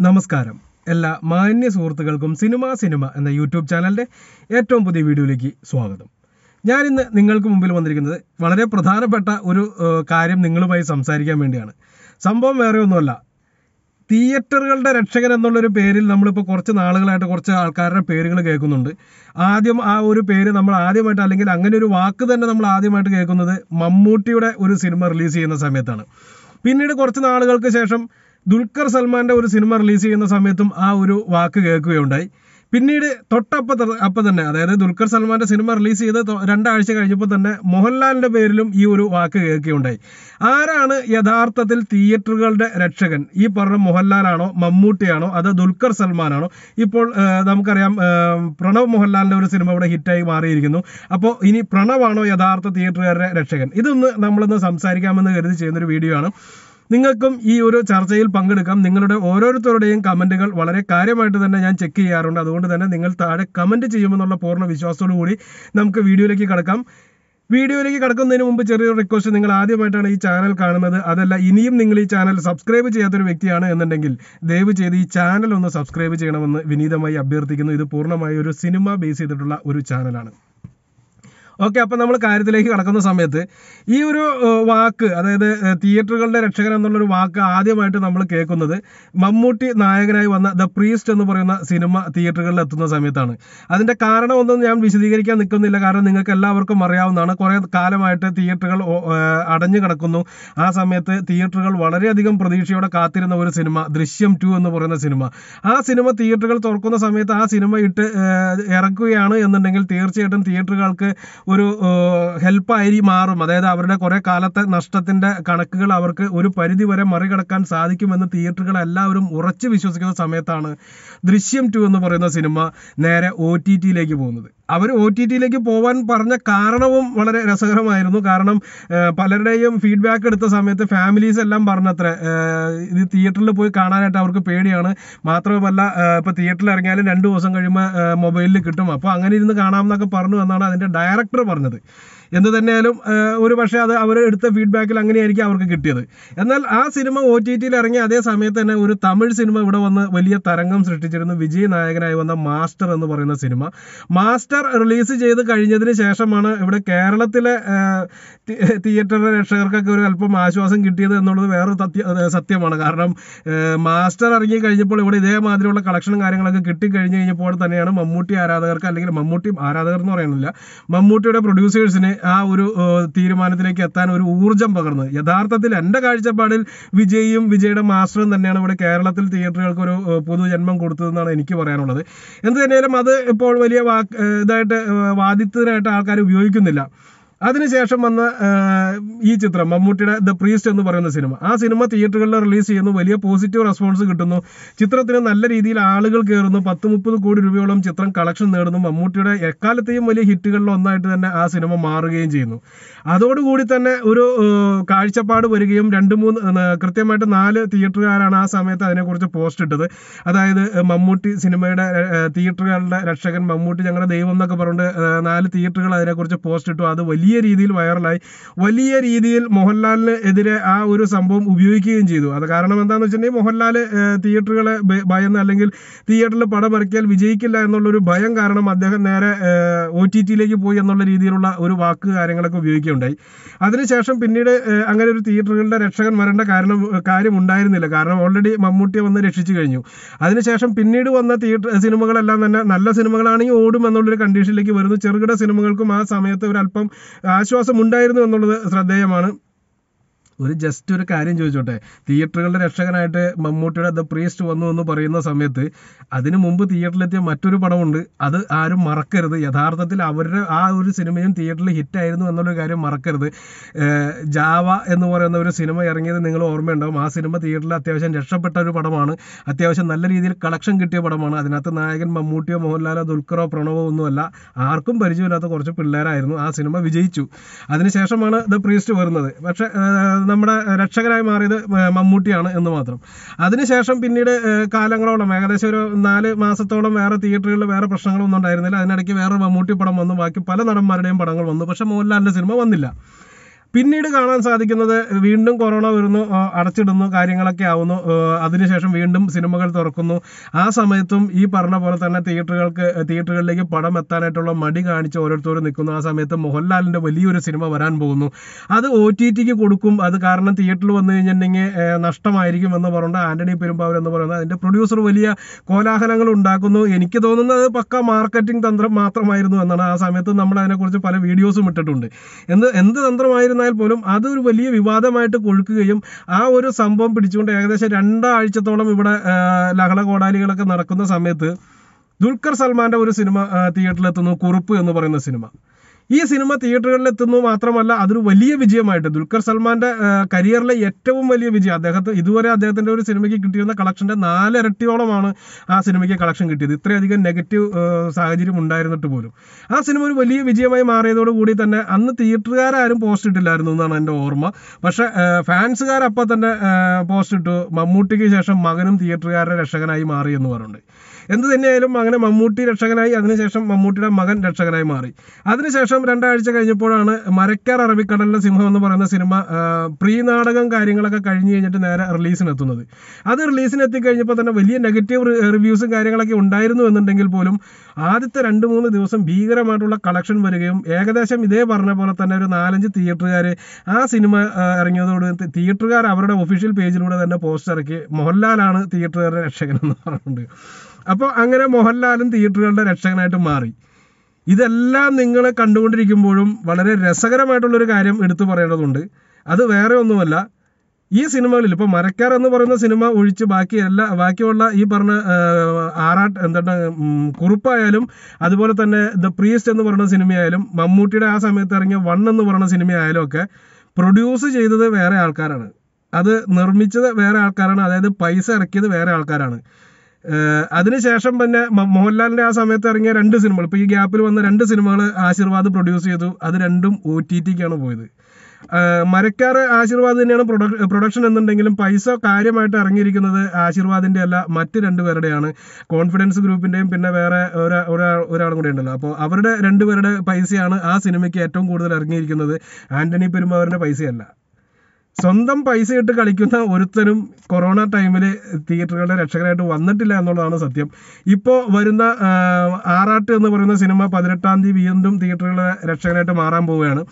നമസ്കാരം എല്ലാ മാന്യ സുഹൃത്തുക്കൾക്കും സിനിമ സിനിമ എന്ന യൂട്യൂബ് ചാനലിൻ്റെ ഏറ്റവും പുതിയ വീഡിയോയിലേക്ക് സ്വാഗതം ഞാനിന്ന് നിങ്ങൾക്ക് മുമ്പിൽ വന്നിരിക്കുന്നത് വളരെ പ്രധാനപ്പെട്ട ഒരു ഏഹ്, കാര്യം നിങ്ങളുമായി സംസാരിക്കാൻ വേണ്ടിയാണ് സംഭവം വേറെ ഒന്നുമല്ല തിയേറ്ററുകളുടെ രക്ഷകൻ എന്നുള്ളൊരു പേരിൽ നമ്മളിപ്പോൾ കുറച്ച് നാളുകളായിട്ട് കുറച്ച് ആൾക്കാരുടെ പേരുകൾ കേൾക്കുന്നുണ്ട് ആദ്യം ആ ഒരു പേര് നമ്മൾ ആദ്യമായിട്ട് അല്ലെങ്കിൽ അങ്ങനെ ഒരു വാക്ക് തന്നെ നമ്മൾ ആദ്യമായിട്ട് കേൾക്കുന്നത് മമ്മൂട്ടിയുടെ ഒരു സിനിമ റിലീസ് ചെയ്യുന്ന സമയത്താണ് പിന്നീട് കുറച്ച് നാളുകൾക്ക് ശേഷം ദുൽഖർ സൽമാന്റെ ഒരു സിനിമ റിലീസ് ചെയ്യുന്ന സമയത്തും ആ ഒരു വാക്ക് കേൾക്കുകയുണ്ടായി പിന്നീട് തൊട്ടപ്പ ത- അപ്പം തന്നെ അതായത് ദുൽഖർ സൽമാന്റെ സിനിമ റിലീസ് ചെയ്ത് തൊ- രണ്ടാഴ്ച കഴിഞ്ഞപ്പോൾ തന്നെ മോഹൻലാലിന്റെ പേരിലും ഈ ഒരു വാക്ക് കേൾക്കുകയുണ്ടായി ആരാണ് യഥാർത്ഥത്തിൽ തിയേറ്ററുകളുടെ രക്ഷകൻ ഈ പറഞ്ഞ മോഹൻലാലാണോ മമ്മൂട്ടിയാണോ അതോ ദുൽഖർ സൽമാനാണോ ഇപ്പോൾ ആ, നമുക്കറിയാം ആ, പ്രണവ് മോഹൻലാലിന്റെ ഒരു സിനിമ ഇവിടെ ഹിറ്റായി മാറിയിരിക്കുന്നു അപ്പോൾ ഇനി പ്രണവാണോ യഥാർത്ഥ തിയേറ്ററുകാരുടെ രക്ഷകൻ ഇതൊന്ന് നമ്മളൊന്ന് സംസാരിക്കാമെന്ന് കരുതി ചെയ്യുന്നൊരു വീഡിയോ ആണ് നിങ്ങൾക്കും ഈ ഒരു ചർച്ചയിൽ പങ്കെടുക്കാം നിങ്ങളുടെ ഓരോരുത്തരുടെയും കമന്റുകൾ വളരെ കാര്യമായിട്ട് തന്നെ ഞാൻ ചെക്ക് ചെയ്യാറുണ്ട് അതുകൊണ്ട് തന്നെ നിങ്ങൾ താഴെ കമന്റ് ചെയ്യുമെന്നുള്ള പൂർണ്ണ വിശ്വാസത്തോടു കൂടി നമുക്ക് വീഡിയോയിലേക്ക് കടക്കാം വീഡിയോയിലേക്ക് കടക്കുന്നതിന് മുമ്പ് ചെറിയൊരു റിക്വസ്റ്റ് നിങ്ങൾ ആദ്യമായിട്ടാണ് ഈ ചാനൽ കാണുന്നത് അതല്ല ഇനിയും നിങ്ങൾ ഈ ചാനൽ സബ്സ്ക്രൈബ് ചെയ്യാത്തൊരു വ്യക്തിയാണ് എന്നുണ്ടെങ്കിൽ ദയവ് ചെയ്ത് ഈ ചാനൽ ഒന്ന് സബ്സ്ക്രൈബ് ചെയ്യണമെന്ന് വിനീതമായി അഭ്യർത്ഥിക്കുന്നു ഇത് പൂർണ്ണമായി ഒരു സിനിമ ബേസ് ചെയ്തിട്ടുള്ള ഒരു ചാനലാണ് ഓക്കെ അപ്പം നമ്മൾ കാര്യത്തിലേക്ക് കടക്കുന്ന സമയത്ത് ഈ ഒരു ഏഹ്, വാക്ക് അതായത് ഏഹ്, തിയേറ്ററുകളുടെ രക്ഷകൻ എന്നുള്ളൊരു വാക്ക് ആദ്യമായിട്ട് നമ്മൾ കേൾക്കുന്നത് മമ്മൂട്ടി നായകനായി വന്ന ദ പ്രീസ്റ്റ് എന്ന് പറയുന്ന സിനിമ തിയേറ്ററുകളിൽ എത്തുന്ന സമയത്താണ് അതിന്റെ കാരണം ഒന്നും ഞാൻ വിശദീകരിക്കാൻ നിൽക്കുന്നില്ല കാരണം നിങ്ങൾക്ക് എല്ലാവർക്കും അറിയാവുന്നതാണ് കുറെ കാലമായിട്ട് തിയേറ്ററുകൾ ഓ- ഏഹ്, അടഞ്ഞു കിടക്കുന്നു ആ സമയത്ത് തിയേറ്ററുകൾ വളരെയധികം പ്രതീക്ഷയോടെ കാത്തിരുന്ന ഒരു സിനിമ ദൃശ്യം ടു എന്ന് പറയുന്ന സിനിമ ആ സിനിമ തിയേറ്ററുകൾ തുറക്കുന്ന സമയത്ത് ആ സിനിമ ഇട്ട് ഏഹ്, ഇറക്കുകയാണ് എന്നുണ്ടെങ്കിൽ തീർച്ചയായിട്ടും തിയേറ്ററുകൾക്ക് ഒരു ഹെൽപ്പായി മാറും അതായത് അവരുടെ കുറെ കാലത്തെ നഷ്ടത്തിന്റെ കണക്കുകൾ അവർക്ക് ഒരു പരിധി വരെ മറികടക്കാൻ സാധിക്കുമെന്ന് തിയേറ്ററുകൾ എല്ലാവരും ഉറച്ചു വിശ്വസിക്കുന്ന സമയത്താണ് ദൃശ്യം ടു എന്ന് പറയുന്ന സിനിമ നേരെ ഒ ടി ടിയിലേക്ക് പോകുന്നത് അവർ ഒ ടി ടിയിലേക്ക് പോകാൻ പറഞ്ഞ കാരണവും വളരെ രസകരമായിരുന്നു കാരണം ഏഹ്, പലരുടെയും ഫീഡ്ബാക്ക് എടുത്ത സമയത്ത് ഫാമിലീസ് എല്ലാം പറഞ്ഞത്ര ഏഹ്, ഇത് തിയേറ്ററിൽ പോയി കാണാനായിട്ട് അവർക്ക് പേടിയാണ് മാത്രവുമല്ല ഏഹ്, ഇപ്പൊ തിയേറ്ററിൽ ഇറങ്ങിയാലും രണ്ടു ദിവസം കഴിയുമ്പോൾ മൊബൈലിൽ കിട്ടും അപ്പോൾ അങ്ങനെ ഇരുന്ന് കാണാമെന്നൊക്കെ പറഞ്ഞു എന്നാണ് അതിന്റെ ഡയറക്ടർ പറഞ്ഞത് എന്ത് തന്നെയാലും ഏഹ്, ഒരു പക്ഷേ അത് അവർ എടുത്ത ഫീഡ്ബാക്കിൽ അങ്ങനെയായിരിക്കും അവർക്ക് കിട്ടിയത് എന്നാൽ ആ സിനിമ ഒ ടി ടിയിൽ ഇറങ്ങിയ അതേ സമയത്ത് തന്നെ ഒരു തമിഴ് സിനിമ ഇവിടെ വന്ന് വലിയ തരംഗം സൃഷ്ടിച്ചിരുന്നു വിജയ് നായകനായി വന്ന മാസ്റ്റർ എന്ന് പറയുന്ന സിനിമ മാസ്റ്റർ റിലീസ് ചെയ്ത് കഴിഞ്ഞതിന് ശേഷമാണ് ഇവിടെ കേരളത്തിലെ ഏഹ്, തി- തിയേറ്ററിലെ രക്ഷകർക്കൊക്കെ ഒരു അല്പം ആശ്വാസം കിട്ടിയത് എന്നുള്ളത് വേറൊരു സത്യ അത് സത്യമാണ് കാരണം ഏഹ്, മാസ്റ്റർ ഇറങ്ങി കഴിഞ്ഞപ്പോൾ ഇവിടെ ഇതേമാതിരിയുള്ള കളക്ഷനും കാര്യങ്ങളൊക്കെ കിട്ടിക്കഴിഞ്ഞ് കഴിഞ്ഞപ്പോൾ തന്നെയാണ് മമ്മൂട്ടി ആരാധകർക്ക് അല്ലെങ്കിൽ മമ്മൂട്ടി ആരാധകർ എന്ന് പറയുന്നില്ല മമ്മൂട്ടിയുടെ പ്രൊഡ്യൂസേഴ്സിന് ആ ഒരു ഏഹ്, തീരുമാനത്തിലേക്ക് എത്താൻ ഒരു ഊർജം പകർന്നത് യഥാർത്ഥത്തിൽ എൻ്റെ കാഴ്ചപ്പാടിൽ വിജയും വിജയുടെ മാസ്റ്ററും തന്നെയാണ് ഇവിടെ കേരളത്തിൽ തിയേറ്ററുകൾക്ക് ഒരു ഏഹ്, പുതുജന്മം കൊടുത്തതെന്നാണ് എനിക്ക് പറയാനുള്ളത് എന്ത് തന്നെയാലും അത് ഇപ്പോൾ വലിയ വാക്ക് ഏഹ്, ഇതായിട്ട് ഏഹ്, വാദിത്തരായിട്ട് ആൾക്കാർ ഉപയോഗിക്കുന്നില്ല അതിനുശേഷം വന്ന ഏഹ്, ഈ ചിത്രം മമ്മൂട്ടിയുടെ ദ പ്രീസ്റ്റ് എന്ന് പറയുന്ന സിനിമ ആ സിനിമ തിയേറ്ററുകളിൽ റിലീസ് ചെയ്യുന്നു വലിയ പോസിറ്റീവ് റെസ്പോൺസ് കിട്ടുന്നു ചിത്രത്തിന് നല്ല രീതിയിൽ ആളുകൾ കയറുന്നു പത്ത് മുപ്പത് കോടി രൂപയോളം ചിത്രം കളക്ഷൻ നേടുന്നു മമ്മൂട്ടിയുടെ എക്കാലത്തെയും വലിയ ഹിറ്റുകളിൽ ഒന്നായിട്ട് തന്നെ ആ സിനിമ മാറുകയും ചെയ്യുന്നു അതോടുകൂടി തന്നെ ഒരു ഏഹ്, കാഴ്ചപ്പാട് വരികയും രണ്ട് മൂന്ന് ഏഹ്, കൃത്യമായിട്ട് നാല് തിയേറ്ററുകാരാണ് ആ സമയത്ത് അതിനെക്കുറിച്ച് പോസ്റ്റ് ഇട്ടത് അതായത് ഏഹ്, മമ്മൂട്ടി സിനിമയുടെ ഏഹ്, തിയേറ്ററുകളുടെ രക്ഷകൻ മമ്മൂട്ടി ഞങ്ങളുടെ ദൈവം എന്നൊക്കെ പറഞ്ഞിട്ട് ഏഹ്, നാല് തിയേറ്ററുകൾ അതിനെക്കുറിച്ച് പോസ്റ്റ് ഇട്ടു അത് വലിയ രീതിയിൽ വൈറലായി വലിയ രീതിയിൽ മോഹൻലാലിന് എതിരെ ആ ഒരു സംഭവം ഉപയോഗിക്കുകയും ചെയ്തു അത് കാരണം എന്താണെന്ന് വെച്ചിട്ടുണ്ടെങ്കിൽ മോഹൻലാൽ തിയേറ്ററുകളെ ഭ- ഭയന്ന് അല്ലെങ്കിൽ തിയേറ്ററിൽ പടം ഇറക്കിയാൽ വിജയിക്കില്ല എന്നുള്ളൊരു ഭയം കാരണം അദ്ദേഹം നേരെ ഒ ടി ടിയിലേക്ക് പോയി എന്നുള്ള രീതിയിലുള്ള ഒരു വാക്ക് കാര്യങ്ങളൊക്കെ ഉപയോഗിക്കുകയുണ്ടായി അതിനുശേഷം പിന്നീട് ഏഹ്, അങ്ങനെ ഒരു തിയേറ്ററുകളുടെ രക്ഷകൻ വരേണ്ട കാരണം കാര്യം ഉണ്ടായിരുന്നില്ല കാരണം ഓൾറെഡി മമ്മൂട്ടിയെ വന്ന് രക്ഷിച്ചു കഴിഞ്ഞു അതിനുശേഷം പിന്നീട് വന്ന തിയേറ്റർ സിനിമകളെല്ലാം തന്നെ നല്ല സിനിമകളാണെങ്കിൽ ഓടും എന്നുള്ളൊരു കണ്ടീഷനിലേക്ക് വരുന്നു ചെറുകിട സിനിമകൾക്കും ആ സമയത്ത് ഒരല്പം ആശ്വാസം ഉണ്ടായിരുന്നു എന്നുള്ളത് ശ്രദ്ധേയമാണ് ഒരു ജസ്റ്റ് ഒരു കാര്യം ചോദിച്ചോട്ടെ തിയേറ്ററുകളുടെ രക്ഷകനായിട്ട് മമ്മൂട്ടിയുടെ ദ പ്രീസ്റ്റ് വന്നു എന്ന് പറയുന്ന സമയത്ത് അതിനു മുമ്പ് തിയേറ്ററിലെത്തിയ മറ്റൊരു പടമുണ്ട് അത് ആരും മറക്കരുത് യഥാർത്ഥത്തിൽ അവരുടെ ആ ഒരു സിനിമയും തിയേറ്ററിൽ ഹിറ്റായിരുന്നു എന്നുള്ളൊരു കാര്യം മറക്കരുത് ഏഹ് ജാവ എന്ന് പറയുന്ന ഒരു സിനിമ ഇറങ്ങിയത് നിങ്ങൾ ഓർമ്മയുണ്ടാവും ആ സിനിമ തിയേറ്ററിൽ അത്യാവശ്യം രക്ഷപ്പെട്ട ഒരു പടമാണ് അത്യാവശ്യം നല്ല രീതിയിൽ കളക്ഷൻ കിട്ടിയ പടമാണ് അതിനകത്ത് നായകൻ മമ്മൂട്ടിയോ മോഹൻലാലോ ദുൽഖറോ പ്രണവോ ഒന്നുമല്ല ആർക്കും പരിചയമില്ലാത്ത കുറച്ച് പിള്ളേരായിരുന്നു ആ സിനിമ വിജയിച്ചു അതിനുശേഷമാണ് ദ പ്രീസ്റ്റ് വരുന്നത് പക്ഷെ ഏഹ്, നമ്മുടെ രക്ഷകനായി മാറിയത് ഏഹ്, മമ്മൂട്ടിയാണ് എന്ന് മാത്രം അതിനുശേഷം പിന്നീട് ഏഹ്, കാലങ്ങളോളം ഏകദേശം ഒരു നാല് മാസത്തോളം വേറെ തിയേറ്ററുകളിൽ വേറെ പ്രശ്നങ്ങളൊന്നും ഉണ്ടായിരുന്നില്ല അതിനിടയ്ക്ക് വേറെ മമ്മൂട്ടി പടം വന്നു ബാക്കി പല നടന്മാരുടെയും പടങ്ങൾ വന്നു പക്ഷെ മോഹൻലാലിന്റെ സിനിമ വന്നില്ല പിന്നീട് കാണാൻ സാധിക്കുന്നത് വീണ്ടും കൊറോണ വരുന്നു ആ, അടച്ചിടുന്നു കാര്യങ്ങളൊക്കെ ആവുന്നു ആ, അതിനുശേഷം വീണ്ടും സിനിമകൾ തുറക്കുന്നു ആ സമയത്തും ഈ പറഞ്ഞ പോലെ തന്നെ തിയേറ്ററുകൾക്ക് തിയേറ്ററുകളിലേക്ക് പടം എത്താനായിട്ടുള്ള മടി കാണിച്ച് ഓരോരുത്തരും നിൽക്കുന്നു ആ സമയത്ത് മോഹൻലാലിന്റെ വലിയൊരു സിനിമ വരാൻ പോകുന്നു അത് ഒ ടി ടിക്ക് കൊടുക്കും അത് കാരണം തിയേറ്ററിൽ വന്നു കഴിഞ്ഞിട്ടുണ്ടെങ്കിൽ ഏഹ്, നഷ്ടമായിരിക്കും എന്ന് പറഞ്ഞുകൊണ്ട് ആന്റണി പെരുമ്പാവൂർ എന്ന് പറയുന്നത് അതിന്റെ പ്രൊഡ്യൂസർ വലിയ കോലാഹലങ്ങൾ ഉണ്ടാക്കുന്നു എനിക്ക് തോന്നുന്നത് പക്ക മാർക്കറ്റിംഗ് തന്ത്രം മാത്രമായിരുന്നു എന്നാണ് ആ സമയത്ത് നമ്മൾ അതിനെക്കുറിച്ച് പല വീഡിയോസും ഇട്ടിട്ടുണ്ട് എന്ത് എന്ത് തന്ത്രമായിരുന്നാൽ പോലും അതൊരു വലിയ വിവാദമായിട്ട് കൊഴുക്കുകയും ആ ഒരു സംഭവം പിടിച്ചുകൊണ്ട് ഏകദേശം രണ്ടാഴ്ചത്തോളം ഇവിടെ ഏഹ്, ലഹള കോടാലികളൊക്കെ നടക്കുന്ന സമയത്ത് ദുൽഖർ സൽമാന്റെ ഒരു സിനിമ ആ, തിയേറ്ററിലെത്തുന്നു കുറുപ്പ് എന്ന് പറയുന്ന സിനിമ ഈ സിനിമ തിയേറ്ററുകളിൽ എത്തുന്നു മാത്രമല്ല അതൊരു വലിയ വിജയമായിട്ട് ദുൽഖർ സൽമാന്റെ ആ, കരിയറിലെ ഏറ്റവും വലിയ വിജയം അദ്ദേഹത്തെ ഇതുവരെ അദ്ദേഹത്തിന്റെ ഒരു സിനിമയ്ക്ക് കിട്ടിയിരുന്ന കളക്ഷന്റെ നാലിരട്ടിയോളമാണ് ആ സിനിമയ്ക്ക് കളക്ഷൻ കിട്ടിയത് ഇത്രയധികം നെഗറ്റീവ് സാഹചര്യം ഉണ്ടായിരുന്നിട്ട് പോലും ആ സിനിമ ഒരു വലിയ വിജയമായി മാറിയതോടുകൂടി തന്നെ അന്ന് തിയേറ്ററുകാരും പോസ്റ്റ് ഇട്ടില്ലായിരുന്നു എന്നാണ് എൻ്റെ ഓർമ്മ പക്ഷെ ഫാൻസുകാർ അപ്പം തന്നെ പോസ്റ്റ് ഇട്ടു മമ്മൂട്ടിക്ക് ശേഷം മകനും തിയേറ്ററുകാരുടെ രക്ഷകനായി മാറി എന്ന് പറയുന്നുണ്ട് എന്ത് തന്നെയായാലും അങ്ങനെ മമ്മൂട്ടി രക്ഷകനായി അതിനുശേഷം മമ്മൂട്ടിയുടെ മകൻ രക്ഷകനായി മാറി അതിനുശേഷം രണ്ടാഴ്ച കഴിഞ്ഞപ്പോഴാണ് മരക്കാർ അറബിക്കടലിലെ സിംഹം എന്ന് പറയുന്ന സിനിമ പ്രീ നാടകം കാര്യങ്ങളൊക്കെ കഴിഞ്ഞ് കഴിഞ്ഞിട്ട് നേരെ റിലീസിന് എത്തുന്നത് അത് റിലീസിന് എത്തിക്കഴിഞ്ഞപ്പോൾ തന്നെ വലിയ നെഗറ്റീവ് റിവ്യൂസും കാര്യങ്ങളൊക്കെ ഉണ്ടായിരുന്നു എന്നുണ്ടെങ്കിൽ പോലും ആദ്യത്തെ രണ്ട് മൂന്ന് ദിവസം ഭീകരമായിട്ടുള്ള കളക്ഷൻ വരികയും ഏകദേശം ഇതേ പറഞ്ഞ പോലെ തന്നെ ഒരു നാലഞ്ച് തിയേറ്ററുകാർ ആ സിനിമ ആ, ഇറങ്ങിയതോട് തിയേറ്ററുകാർ അവരുടെ ഒഫീഷ്യൽ പേജിലൂടെ തന്നെ പോസ്റ്റ് ഇറക്കി മോഹൻലാലാണ് തിയേറ്ററുകാരുടെ രക്ഷകൻ എന്ന് പറഞ്ഞിട്ടുണ്ട് അപ്പോൾ അങ്ങനെ മോഹൻലാലും തിയേറ്ററുകളുടെ രക്ഷകനായിട്ട് മാറി ഇതെല്ലാം നിങ്ങൾ കണ്ടുകൊണ്ടിരിക്കുമ്പോഴും വളരെ രസകരമായിട്ടുള്ളൊരു കാര്യം എടുത്തു പറയേണ്ടതുണ്ട് അത് വേറെ ഒന്നുമല്ല ഈ സിനിമകളിൽ ഇപ്പോൾ മരക്കാർ എന്ന് പറയുന്ന സിനിമ ഒഴിച്ച് ബാക്കി എല്ലാ ബാക്കിയുള്ള ഈ പറഞ്ഞ ആ, ആറാട്ട് എന്താണ് ഉം, കുറുപ്പായാലും അതുപോലെ തന്നെ ദ പ്രീസ്റ്റ് എന്ന് പറയുന്ന സിനിമയായാലും മമ്മൂട്ടിയുടെ ആ സമയത്ത് ഇറങ്ങിയ വൺ എന്ന് പറയുന്ന സിനിമയായാലും ഒക്കെ പ്രൊഡ്യൂസ് ചെയ്തത് വേറെ ആൾക്കാരാണ് അത് നിർമ്മിച്ചത് വേറെ ആൾക്കാരാണ് അതായത് പൈസ ഇറക്കിയത് വേറെ ആൾക്കാരാണ് ഏഹ് അതിനുശേഷം പിന്നെ മ- മോഹൻലാലിന്റെ ആ സമയത്ത് ഇറങ്ങിയ രണ്ട് സിനിമകൾ ഇപ്പൊ ഈ ഗ്യാപ്പിൽ വന്ന രണ്ട് സിനിമകൾ ആശീർവാദ് പ്രൊഡ്യൂസ് ചെയ്തു അത് രണ്ടും ഒ ടി ടിക്കാണ് പോയത് ഏഹ് മരക്കാർ ആശീർവാദ് തന്നെയാണ് പ്രൊഡക് പ്രൊഡക്ഷൻ എന്നുണ്ടെങ്കിലും പൈസ കാര്യമായിട്ട് ഇറങ്ങിയിരിക്കുന്നത് ആശീർവാദിന്റെ അല്ല മറ്റ് രണ്ടുപേരുടെയാണ് കോൺഫിഡൻസ് ഗ്രൂപ്പിന്റെയും പിന്നെ വേറെ ഒരാ- ഒരാ- ഒരാളും കൂടെ ഉണ്ടല്ലോ അപ്പോൾ അവരുടെ രണ്ടുപേരുടെ പൈസയാണ് ആ സിനിമയ്ക്ക് ഏറ്റവും കൂടുതൽ ഇറങ്ങിയിരിക്കുന്നത് ആന്റണി പെരുമാവറിന്റെ പൈസയല്ല സ്വന്തം പൈസ ഇട്ട് കളിക്കുന്ന ഒരുത്തനും കൊറോണ ടൈമിൽ തിയേറ്ററുകളുടെ രക്ഷകനായിട്ട് വന്നിട്ടില്ല എന്നുള്ളതാണ് സത്യം ഇപ്പോൾ വരുന്ന ആ, ആറാട്ട് എന്ന് പറയുന്ന സിനിമ പതിനെട്ടാം തീയതി വീണ്ടും തിയേറ്ററുകളുടെ രക്ഷകനായിട്ട് മാറാൻ പോവുകയാണ്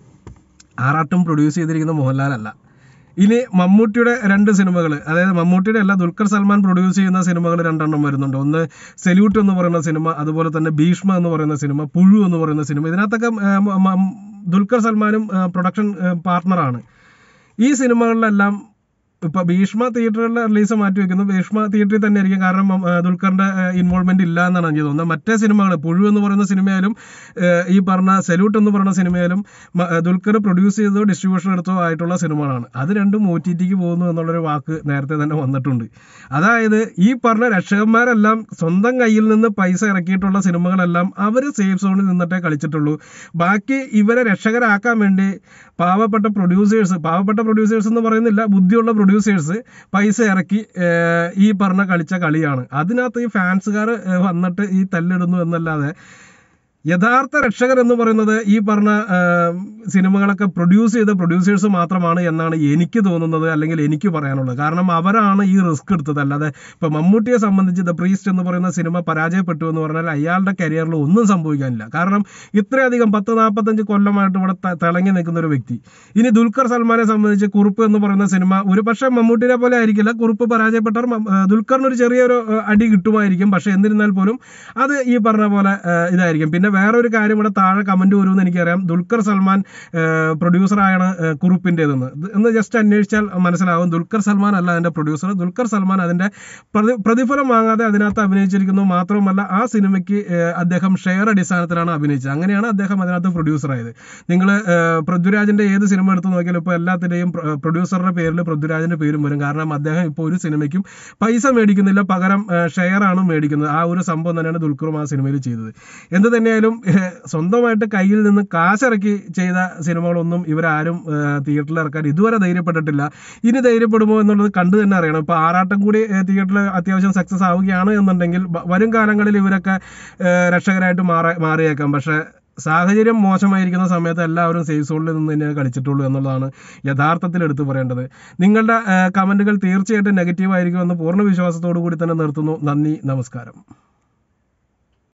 ആറാട്ടും പ്രൊഡ്യൂസ് ചെയ്തിരിക്കുന്ന മോഹൻലാലല്ല ഇനി മമ്മൂട്ടിയുടെ രണ്ട് സിനിമകൾ അതായത് മമ്മൂട്ടിയുടെ അല്ല ദുൽഖർ സൽമാൻ പ്രൊഡ്യൂസ് ചെയ്യുന്ന സിനിമകൾ രണ്ടെണ്ണം വരുന്നുണ്ട് ഒന്ന് സെല്യൂട്ട് എന്ന് പറയുന്ന സിനിമ അതുപോലെ തന്നെ ഭീഷ്മ എന്ന് പറയുന്ന സിനിമ പുഴു എന്ന് പറയുന്ന സിനിമ ഇതിനകത്തൊക്കെ ആ, മ- മ- ദുൽഖർ സൽമാനും പ്രൊഡക്ഷൻ പാർട്ട്ണറാണ് ഈ സിനിമകളിലെല്ലാം ഇപ്പൊ ഭീഷ്മ തിയേറ്ററുകളിലെ റിലീസ് മാറ്റി വെക്കുന്നു ഭീഷ്മ തിയേറ്ററിൽ തന്നെ ആയിരിക്കും കാരണം ആ, ദുൽഖറിന്റെ ഇൻവോൾവ്മെന്റ് ഇല്ല എന്നാണ് എനിക്ക് തോന്നുന്നത് മറ്റേ സിനിമകൾ പുഴു എന്ന് പറയുന്ന സിനിമയായാലും ആ, ഈ പറഞ്ഞ സെല്യൂട്ട് എന്ന് പറയുന്ന സിനിമയായാലും മ- ആ, ദുൽഖർ പ്രൊഡ്യൂസ് ചെയ്തോ ഡിസ്ട്രിബ്യൂഷൻ എടുത്തോ ആയിട്ടുള്ള സിനിമകളാണ് അത് രണ്ടും ഒ ടി ടിക്ക് പോകുന്നു എന്നുള്ളൊരു വാക്ക് നേരത്തെ തന്നെ വന്നിട്ടുണ്ട് അതായത് ഈ പറഞ്ഞ രക്ഷകന്മാരെല്ലാം സ്വന്തം കയ്യിൽ നിന്ന് പൈസ ഇറക്കിയിട്ടുള്ള സിനിമകളെല്ലാം അവർ സേഫ് സോണിൽ നിന്നിട്ടേ കളിച്ചിട്ടുള്ളൂ ബാക്കി ഇവരെ രക്ഷകരാക്കാൻ വേണ്ടി പാവപ്പെട്ട പ്രൊഡ്യൂസേഴ്സ് പാവപ്പെട്ട പ്രൊഡ്യൂസേഴ്സ് എന്ന് പറയുന്നില്ല ബുദ്ധിയുള്ള പ്രൊഡ്യൂസേഴ്സ് പൈസ ഇറക്കി ഏർ, ഈ പറഞ്ഞ കളിച്ച കളിയാണ് അതിനകത്ത് ഈ ഫാൻസുകാർ വന്നിട്ട് ഈ തല്ലിടുന്നു എന്നല്ലാതെ യഥാർത്ഥ രക്ഷകർ എന്ന് പറയുന്നത് ഈ പറഞ്ഞ ആ, സിനിമകളൊക്കെ പ്രൊഡ്യൂസ് ചെയ്ത പ്രൊഡ്യൂസേഴ്സ് മാത്രമാണ് എന്നാണ് എനിക്ക് തോന്നുന്നത് അല്ലെങ്കിൽ എനിക്ക് പറയാനുള്ളത് കാരണം അവരാണ് ഈ റിസ്ക് എടുത്തത് അല്ലാതെ ഇപ്പൊ മമ്മൂട്ടിയെ സംബന്ധിച്ച് ദ പ്രീസ്റ്റ് എന്ന് പറയുന്ന സിനിമ പരാജയപ്പെട്ടു എന്ന് പറഞ്ഞാൽ അയാളുടെ കരിയറിൽ ഒന്നും സംഭവിക്കാനില്ല കാരണം ഇത്രയധികം പത്ത് നാൽപ്പത്തഞ്ച് കൊല്ലമായിട്ട് ഇവിടെ ത- തിളങ്ങി നിൽക്കുന്ന ഒരു വ്യക്തി ഇനി ദുൽഖർ സൽമാനെ സംബന്ധിച്ച് കുറുപ്പ് എന്ന് പറയുന്ന സിനിമ ഒരു പക്ഷേ മമ്മൂട്ടിനെ പോലെ ആയിരിക്കില്ല കുറുപ്പ് പരാജയപ്പെട്ടാൽ മ- ആ, ദുൽഖറിന് ഒരു ചെറിയൊരു ആ, അടി കിട്ടുമായിരിക്കും പക്ഷെ എന്നിരുന്നാൽ പോലും അത് ഈ പറഞ്ഞ പോലെ ആ, ഇതായിരിക്കും പിന്നെ വേറെ ഒരു കാര്യം ഇവിടെ താഴെ കമന്റ് വരുമെന്ന് എനിക്കറിയാം ദുൽഖർ സൽമാൻ പ്രൊഡ്യൂസറാണ് കുറുപ്പിൻ്റെതെന്ന് എന്ന് ജസ്റ്റ് അന്വേഷിച്ചാൽ മനസ്സിലാവും ദുൽഖർ സൽമാൻ അല്ല അതിന്റെ പ്രൊഡ്യൂസർ ദുൽഖർ സൽമാൻ അതിന്റെ പ്രതി- പ്രതിഫലം വാങ്ങാതെ അതിനകത്ത് അഭിനയിച്ചിരിക്കുന്നു മാത്രമല്ല ആ സിനിമയ്ക്ക് ഏഹ്, അദ്ദേഹം ഷെയർ അടിസ്ഥാനത്തിലാണ് അഭിനയിച്ചത് അങ്ങനെയാണ് അദ്ദേഹം അതിനകത്ത് പ്രൊഡ്യൂസർ ആയത് നിങ്ങൾ പൃഥ്വിരാജിന്റെ ഏത് സിനിമ എടുത്ത് നോക്കിയാലും ഇപ്പോൾ എല്ലാത്തിന്റെയും പ്രൊഡ്യൂസറുടെ പേരിൽ പൃഥ്വിരാജിന്റെ പേരും വരും കാരണം അദ്ദേഹം ഇപ്പോൾ ഒരു സിനിമയ്ക്കും പൈസ മേടിക്കുന്നില്ല പകരം ഷെയർ ആണ് മേടിക്കുന്നത് ആ ഒരു സംഭവം തന്നെയാണ് ദുൽഖറും ആ സിനിമയിൽ ചെയ്തത് എന്ത് തന്നെയായാലും ഏഹ്, സ്വന്തമായിട്ട് കയ്യിൽ നിന്ന് കാശിറക്കി ചെയ്ത സിനിമകളൊന്നും ഇവരാരും ഏഹ്, തിയേറ്ററിൽ ഇറക്കാൻ ഇതുവരെ ധൈര്യപ്പെട്ടിട്ടില്ല ഇനി ധൈര്യപ്പെടുമോ എന്നുള്ളത് കണ്ടു തന്നെ അറിയണം ഇപ്പൊ ആറാട്ടം കൂടി ഏഹ്, തിയേറ്ററിൽ അത്യാവശ്യം സക്സസ് ആവുകയാണ് എന്നുണ്ടെങ്കിൽ വ- വരും കാലങ്ങളിൽ ഇവരൊക്കെ ഏഹ്, രക്ഷകരായിട്ട് മാറാ മാറിയേക്കാം പക്ഷെ സാഹചര്യം മോശമായിരിക്കുന്ന സമയത്ത് എല്ലാവരും സേഫ് സോണിൽ നിന്ന് തന്നെയാണ് കളിച്ചിട്ടുള്ളൂ എന്നുള്ളതാണ് യഥാർത്ഥത്തിൽ എടുത്തു പറയേണ്ടത് നിങ്ങളുടെ കമൻറ്റുകൾ തീർച്ചയായിട്ടും നെഗറ്റീവ് ആയിരിക്കുമെന്ന് പൂർണ്ണ വിശ്വാസത്തോടു കൂടി തന്നെ നിർത്തുന്നു നന്ദി നമസ്കാരം